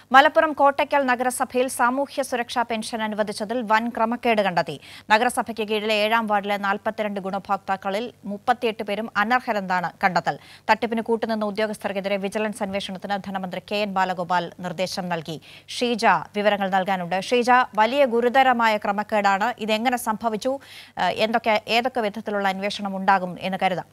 മലപ്പുറം കോട്ടയ്ക്കൽ നഗരസഭയിൽ സാമൂഹ്യ സുരക്ഷാ പെൻഷൻ അനുവദിച്ചതിൽ വൻ ക്രമക്കേട് കണ്ടെത്തി നഗരസഭയ്ക്ക് കീഴിലെ ഏഴാം വാർഡിലെ നാൽപ്പത്തിരണ്ട് ഗുണഭോക്താക്കളിൽ മുപ്പത്തിയെട്ട് പേരും അനർഹരെന്നാണ് കണ്ടെത്തൽ തട്ടിപ്പിന് കൂട്ടുനിന്ന ഉദ്യോഗസ്ഥർക്കെതിരെ വിജിലൻസ് അന്വേഷണത്തിന് ധനമന്ത്രി കെ എൻ ബാലഗോപാൽ നിർദ്ദേശം നൽകി ഷീജ വിവരങ്ങൾ നൽകാനുണ്ട് ഷീജ വലിയ ഗുരുതരമായ ക്രമക്കേടാണ് ഇതെങ്ങനെ സംഭവിച്ചു ഏഹ് എന്തൊക്കെ ഏതൊക്കെ വിധത്തിലുള്ള അന്വേഷണം ഉണ്ടാകും എന്ന് കരുതാം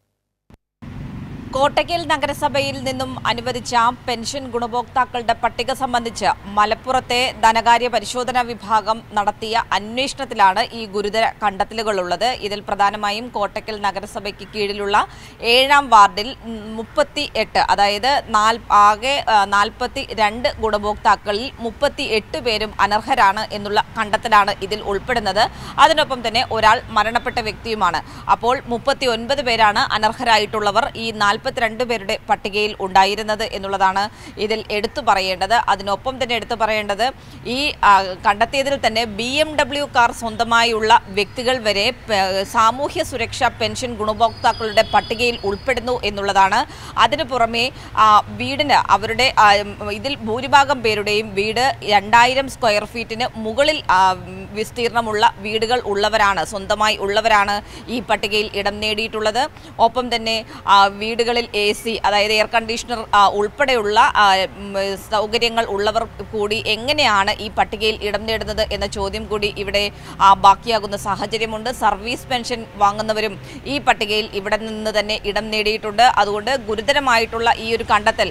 കോട്ടയ്ക്കൽ നഗരസഭയിൽ നിന്നും അനുവദിച്ച പെൻഷൻ ഗുണഭോക്താക്കളുടെ പട്ടിക സംബന്ധിച്ച് മലപ്പുറത്തെ ധനകാര്യ പരിശോധനാ വിഭാഗം നടത്തിയ അന്വേഷണത്തിലാണ് ഈ ഗുരുതര കണ്ടെത്തലുകളുള്ളത് ഇതിൽ പ്രധാനമായും കോട്ടയ്ക്കൽ നഗരസഭയ്ക്ക് കീഴിലുള്ള ഏഴാം വാർഡിൽ മുപ്പത്തി എട്ട് അതായത് നാൽ- ആകെ നാൽപ്പത്തി രണ്ട് ഗുണഭോക്താക്കളിൽ മുപ്പത്തി എട്ട് പേരും അനർഹരാണ് എന്നുള്ള കണ്ടെത്തലാണ് ഇതിൽ ഉൾപ്പെടുന്നത് അതിനൊപ്പം തന്നെ ഒരാൾ മരണപ്പെട്ട വ്യക്തിയുമാണ് അപ്പോൾ മുപ്പത്തി ഒൻപത് പേരാണ് അനർഹരായിട്ടുള്ളവർ ഈ നാൽപ്പത്തിരണ്ട് പേരുടെ പട്ടികയിൽ ഉണ്ടായിരുന്നത് എന്നുള്ളതാണ് ഇതിൽ എടുത്തു പറയേണ്ടത് അതിനൊപ്പം തന്നെ എടുത്തു പറയേണ്ടത് ഈ ആ, കണ്ടെത്തിയതിൽ തന്നെ ബി എം ഡബ്ല്യു കാർ സ്വന്തമായുള്ള വ്യക്തികൾ വരെ പ- സാമൂഹ്യ സുരക്ഷാ പെൻഷൻ ഗുണഭോക്താക്കളുടെ പട്ടികയിൽ ഉൾപ്പെടുന്നു എന്നുള്ളതാണ് അതിനു പുറമെ ആ, വീടിന് അവരുടെ ആ, ഉം, ഇതിൽ ഭൂരിഭാഗം പേരുടെയും വീട് രണ്ടായിരം സ്ക്വയർ ഫീറ്റിന് മുകളിൽ ആ, ഉം, വിസ്തീർണമുള്ള വീടുകൾ ഉള്ളവരാണ് സ്വന്തമായി ഉള്ളവരാണ് ഈ പട്ടികയിൽ ഇടം നേടിയിട്ടുള്ളത് ഒപ്പം തന്നെ ആ, വീടുകളിൽ എ സി അതായത് എയർ കണ്ടീഷണർ ആ, ഉൾപ്പെടെയുള്ള ആ, ഉം, സൗകര്യങ്ങൾ ഉള്ളവർ കൂടി എങ്ങനെയാണ് ഈ പട്ടികയിൽ ഇടം നേടുന്നത് എന്ന ചോദ്യം കൂടി ഇവിടെ ആ, ബാക്കിയാകുന്ന സാഹചര്യമുണ്ട് സർവീസ് പെൻഷൻ വാങ്ങുന്നവരും ഈ പട്ടികയിൽ ഇവിടെ നിന്ന് തന്നെ ഇടം നേടിയിട്ടുണ്ട് അതുകൊണ്ട് ഗുരുതരമായിട്ടുള്ള ഈ ഒരു കണ്ടെത്തൽ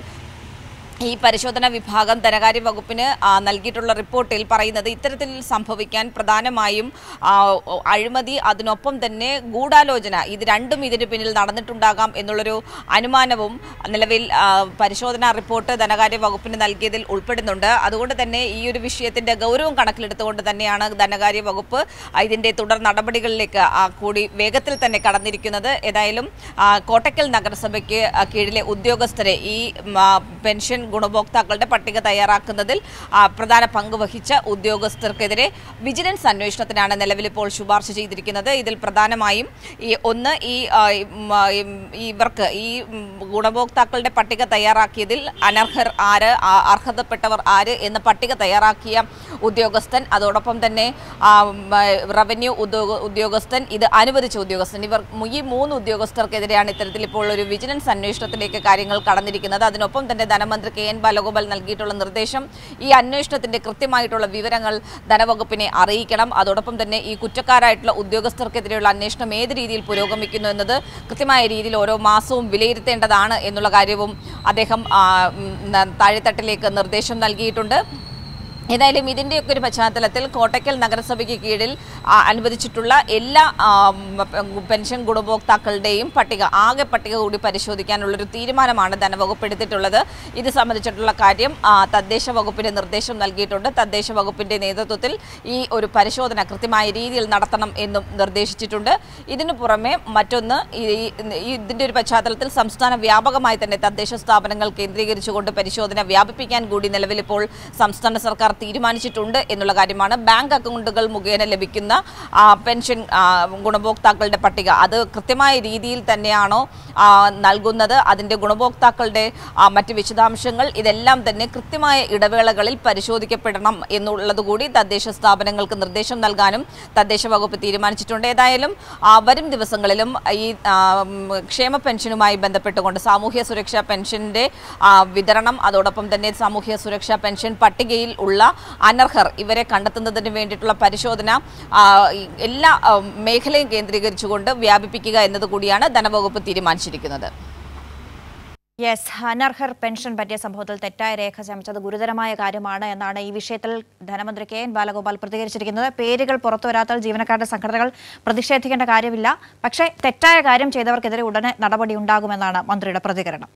ഈ പരിശോധനാ വിഭാഗം ധനകാര്യ വകുപ്പിന് ആ, നൽകിയിട്ടുള്ള റിപ്പോർട്ടിൽ പറയുന്നത് ഇത്തരത്തിൽ സംഭവിക്കാൻ പ്രധാനമായും ആ, ഒ- അഴിമതി അതിനൊപ്പം തന്നെ ഗൂഢാലോചന ഇത് രണ്ടും ഇതിന് പിന്നിൽ നടന്നിട്ടുണ്ടാകാം എന്നുള്ളൊരു അനുമാനവും നിലവിൽ ആ, പരിശോധനാ റിപ്പോർട്ട് ധനകാര്യ വകുപ്പിന് നൽകിയതിൽ ഉൾപ്പെടുന്നുണ്ട് അതുകൊണ്ട് തന്നെ ഈ ഒരു വിഷയത്തിന്റെ ഗൗരവം കണക്കിലെടുത്തുകൊണ്ട് തന്നെയാണ് ധനകാര്യ വകുപ്പ് ആ, ഇതിന്റെ തുടർ നടപടികളിലേക്ക് ആ, കൂടി വേഗത്തിൽ തന്നെ കടന്നിരിക്കുന്നത് ഏതായാലും ആ, കോട്ടക്കൽ നഗരസഭയ്ക്ക് ആ, കീഴിലെ ഉദ്യോഗസ്ഥരെ ഈ ഉം, ആ, പെൻഷൻ ഗുണഭോക്താക്കളുടെ പട്ടിക തയ്യാറാക്കുന്നതിൽ ആ, പ്രധാന പങ്ക് വഹിച്ച ഉദ്യോഗസ്ഥർക്കെതിരെ വിജിലൻസ് അന്വേഷണത്തിനാണ് നിലവിൽ ഇപ്പോൾ ശുപാർശ ചെയ്തിരിക്കുന്നത് ഇതിൽ പ്രധാനമായും ഈ ഒന്ന് ഈ ആ, ഉം, ആ, ഉം, ഇവർക്ക് ഈ ഉം, ഗുണഭോക്താക്കളുടെ പട്ടിക തയ്യാറാക്കിയതിൽ അനർഹർ ആര് ആ- അർഹതപ്പെട്ടവർ ആര് എന്ന പട്ടിക തയ്യാറാക്കിയ ഉദ്യോഗസ്ഥൻ അതോടൊപ്പം തന്നെ ആ, ഉം, ആ, റവന്യൂ ഉദ്യോഗ ഉദ്യോഗസ്ഥൻ ഇത് അനുവദിച്ച ഉദ്യോഗസ്ഥൻ ഇവർ ഈ മൂന്ന് ഉദ്യോഗസ്ഥർക്കെതിരെയാണ് ഇത്തരത്തിൽ ഇപ്പോൾ ഒരു വിജിലൻസ് അന്വേഷണത്തിലേക്ക് കാര്യങ്ങൾ കടന്നിരിക്കുന്നത് അതിനൊപ്പം തന്നെ ധനമന്ത്രി കെ എൻ ബാലഗോപാൽ നൽകിയിട്ടുള്ള നിർദ്ദേശം ഈ അന്വേഷണത്തിന്റെ കൃത്യമായിട്ടുള്ള വിവരങ്ങൾ ധനവകുപ്പിനെ അറിയിക്കണം അതോടൊപ്പം തന്നെ ഈ കുറ്റക്കാരായിട്ടുള്ള ഉദ്യോഗസ്ഥർക്കെതിരെയുള്ള അന്വേഷണം ഏത് രീതിയിൽ പുരോഗമിക്കുന്നു എന്നത് കൃത്യമായ രീതിയിൽ ഓരോ മാസവും വിലയിരുത്തേണ്ടതാണ് എന്നുള്ള കാര്യവും അദ്ദേഹം ആ, ഉം, ന- താഴെത്തട്ടിലേക്ക് നിർദ്ദേശം നൽകിയിട്ടുണ്ട് ഏതായാലും ഇതിൻ്റെയൊക്കെ ഒരു പശ്ചാത്തലത്തിൽ കോട്ടയ്ക്കൽ നഗരസഭയ്ക്ക് കീഴിൽ ആ, അനുവദിച്ചിട്ടുള്ള എല്ലാ ആ, ഉം, പെൻഷൻ ഗുണഭോക്താക്കളുടെയും പട്ടിക ആകെ പട്ടിക കൂടി പരിശോധിക്കാനുള്ളൊരു തീരുമാനമാണ് ധനവകുപ്പ് എടുത്തിട്ടുള്ളത് ഇത് സംബന്ധിച്ചിട്ടുള്ള കാര്യം ആ, തദ്ദേശ വകുപ്പിന് നിർദ്ദേശം നൽകിയിട്ടുണ്ട് തദ്ദേശ വകുപ്പിന്റെ നേതൃത്വത്തിൽ ഈ ഒരു പരിശോധന കൃത്യമായ രീതിയിൽ നടത്തണം എന്നും നിർദ്ദേശിച്ചിട്ടുണ്ട് ഇതിനു പുറമെ മറ്റൊന്ന് ഈ ഈ ഇതിന്റെ ഒരു പശ്ചാത്തലത്തിൽ സംസ്ഥാന വ്യാപകമായി തന്നെ തദ്ദേശ സ്ഥാപനങ്ങൾ കേന്ദ്രീകരിച്ചുകൊണ്ട് പരിശോധന വ്യാപിപ്പിക്കാൻ കൂടി നിലവിൽ ഇപ്പോൾ സംസ്ഥാന സർക്കാർ തീരുമാനിച്ചിട്ടുണ്ട് എന്നുള്ള കാര്യമാണ് ബാങ്ക് അക്കൗണ്ടുകൾ മുഖേന ലഭിക്കുന്ന ആ, പെൻഷൻ ആ, ഗുണഭോക്താക്കളുടെ പട്ടിക അത് കൃത്യമായ രീതിയിൽ തന്നെയാണോ ആ, നൽകുന്നത് അതിന്റെ ഗുണഭോക്താക്കളുടെ ആ, മറ്റ് വിശദാംശങ്ങൾ ഇതെല്ലാം തന്നെ കൃത്യമായ ഇടവേളകളിൽ പരിശോധിക്കപ്പെടണം എന്നുള്ളത് കൂടി തദ്ദേശ സ്ഥാപനങ്ങൾക്ക് നിർദ്ദേശം നൽകാനും തദ്ദേശ വകുപ്പ് തീരുമാനിച്ചിട്ടുണ്ട് ഏതായാലും ആ, വരും ദിവസങ്ങളിലും ഈ ആ, ഉം, ക്ഷേമ പെൻഷനുമായി ബന്ധപ്പെട്ടുകൊണ്ട് സാമൂഹ്യ സുരക്ഷാ പെൻഷന്റെ ആ, വിതരണം അതോടൊപ്പം തന്നെ സാമൂഹ്യ സുരക്ഷാ പെൻഷൻ പട്ടികയിൽ ഉള്ള അനർഹർ ഇവരെ കണ്ടെത്തുന്നതിന് വേണ്ടിയിട്ടുള്ള പരിശോധന ആ, ഈ എല്ലാ ആ, മേഖലയും കേന്ദ്രീകരിച്ചുകൊണ്ട് വ്യാപിപ്പിക്കുക എന്നത് കൂടിയാണ് ധനവകുപ്പ് തീരുമാനിച്ചിരിക്കുന്നത് യെസ് അനർഹർ പെൻഷൻ പറ്റിയ സംഭവത്തിൽ തെറ്റായ രേഖ ചമച്ചത് ഗുരുതരമായ കാര്യമാണ് എന്നാണ് ഈ വിഷയത്തിൽ ധനമന്ത്രി കെ എൻ ബാലഗോപാൽ പ്രതികരിച്ചിരിക്കുന്നത് പേരുകൾ പുറത്തുവരാത്തതിൽ ജീവനക്കാരുടെ സംഘടനകൾ പ്രതിഷേധിക്കേണ്ട കാര്യമില്ല പക്ഷേ തെറ്റായ കാര്യം ചെയ്തവർക്കെതിരെ ഉടനെ നടപടി ഉണ്ടാകുമെന്നാണ് മന്ത്രിയുടെ പ്രതികരണം